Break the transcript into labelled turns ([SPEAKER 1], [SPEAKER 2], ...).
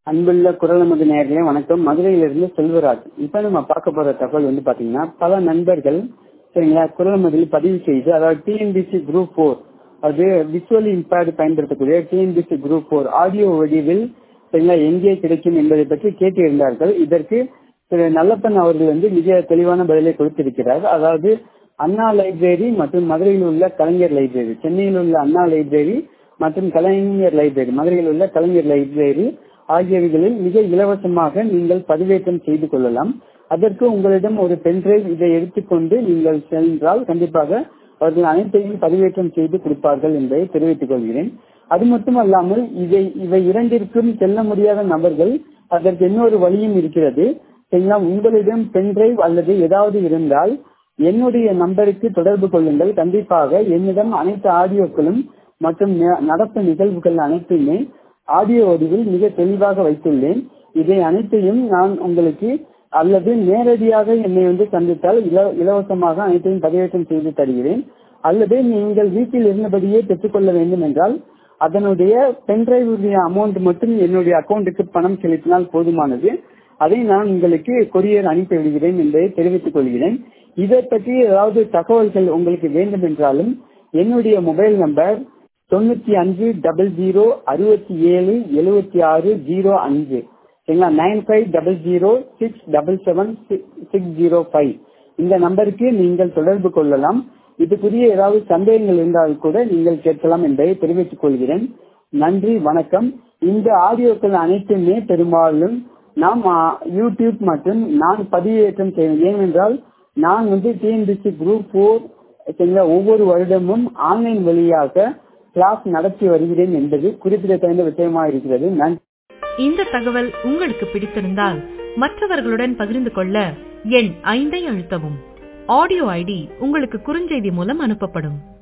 [SPEAKER 1] அன்புள்ள குரல் நமது நேர்களே வணக்கம் மதுரையிலிருந்து செல்வராஜ் இப்ப நம்ம பார்க்க போற தகவல் வந்து பாத்தீங்கன்னா பல நண்பர்கள் சரிங்களா குரல் மதில் பதிவு செய்து அதாவது டிஎன்பிசி குரூப் போர் அது விசுவலி இம்பேர்டு பயன்படுத்தக்கூடிய டிஎன்பிசி குரூப் போர் ஆடியோ வடிவில் சரிங்களா எங்கே கிடைக்கும் என்பதை பற்றி கேட்டிருந்தார்கள் இதற்கு திரு நல்லப்பன் அவர்கள் வந்து மிக தெளிவான பதிலை கொடுத்திருக்கிறார் அதாவது அண்ணா லைப்ரரி மற்றும் மதுரையில் உள்ள கலைஞர் லைப்ரரி சென்னையில் உள்ள அண்ணா லைப்ரரி மற்றும் கலைஞர் லைப்ரரி மதுரையில் உள்ள கலைஞர் லைப்ரரி ஆகியவைகளில் மிக இலவசமாக நீங்கள் பதிவேற்றம் செய்து கொள்ளலாம் அதற்கு உங்களிடம் ஒரு பென்டிரைவ் இதை எடுத்துக்கொண்டு நீங்கள் சென்றால் கண்டிப்பாக அவர்கள் அனைத்தையும் பதிவேற்றம் செய்து கொடுப்பார்கள் என்பதை தெரிவித்துக் கொள்கிறேன் அது மட்டுமல்லாமல் இதை இவை இரண்டிற்கும் செல்ல முடியாத நபர்கள் அதற்கு இன்னொரு வழியும் இருக்கிறது சரிங்களா உங்களிடம் பென்டிரைவ் அல்லது ஏதாவது இருந்தால் என்னுடைய நம்பருக்கு தொடர்பு கொள்ளுங்கள் கண்டிப்பாக என்னிடம் அனைத்து ஆடியோக்களும் மற்றும் நடப்பு நிகழ்வுகள் அனைத்துமே ஆடியோ வடிவில் மிக தெளிவாக வைத்துள்ளேன் இதை அனைத்தையும் நான் உங்களுக்கு அல்லது நேரடியாக என்னை வந்து சந்தித்தால் இலவசமாக அனைத்தையும் பதிவேற்றம் செய்து தருகிறேன் அல்லது நீங்கள் வீட்டில் இருந்தபடியே பெற்றுக்கொள்ள வேண்டும் என்றால் அதனுடைய பென்டிரைவுடைய அமௌண்ட் மட்டும் என்னுடைய அக்கௌண்ட்டுக்கு பணம் செலுத்தினால் போதுமானது அதை நான் உங்களுக்கு கொரியர் அனுப்பி விடுகிறேன் என்பதை தெரிவித்துக் கொள்கிறேன் இதை பற்றி ஏதாவது தகவல்கள் உங்களுக்கு வேண்டும் என்றாலும் என்னுடைய மொபைல் நம்பர் தொண்ணூத்தி அஞ்சு டபுள் ஜீரோ அறுபத்தி ஏழு எழுபத்தி ஆறு ஜீரோ அஞ்சு சரிங்களா nine five double zero six double seven six zero five இந்த நம்பருக்கு நீங்கள் தொடர்பு கொள்ளலாம் இதுக்குரிய ஏதாவது சந்தேகங்கள் இருந்தால் கூட நீங்கள் கேட்கலாம் என்பதை தெரிவித்துக் கொள்கிறேன் நன்றி வணக்கம் இந்த ஆடியோக்கள் அனைத்துமே பெரும்பாலும் நாம் யூடியூப் மற்றும் நான் பதிவேற்றம் செய்வேன் ஏனென்றால் நான் வந்து டிஎன்பிசி குரூப் போர் சரிங்களா ஒவ்வொரு வருடமும் ஆன்லைன் வழியாக கிளாஸ் நடத்தி வருகிறேன் என்பது குறிப்பிடத்தகுந்த விஷயமாக இருக்கிறது நன்றி
[SPEAKER 2] இந்த தகவல் உங்களுக்கு பிடித்திருந்தால் மற்றவர்களுடன் பகிர்ந்து கொள்ள எண் ஐந்தை அழுத்தவும் ஆடியோ ஐடி உங்களுக்கு குறுஞ்செய்தி மூலம் அனுப்பப்படும்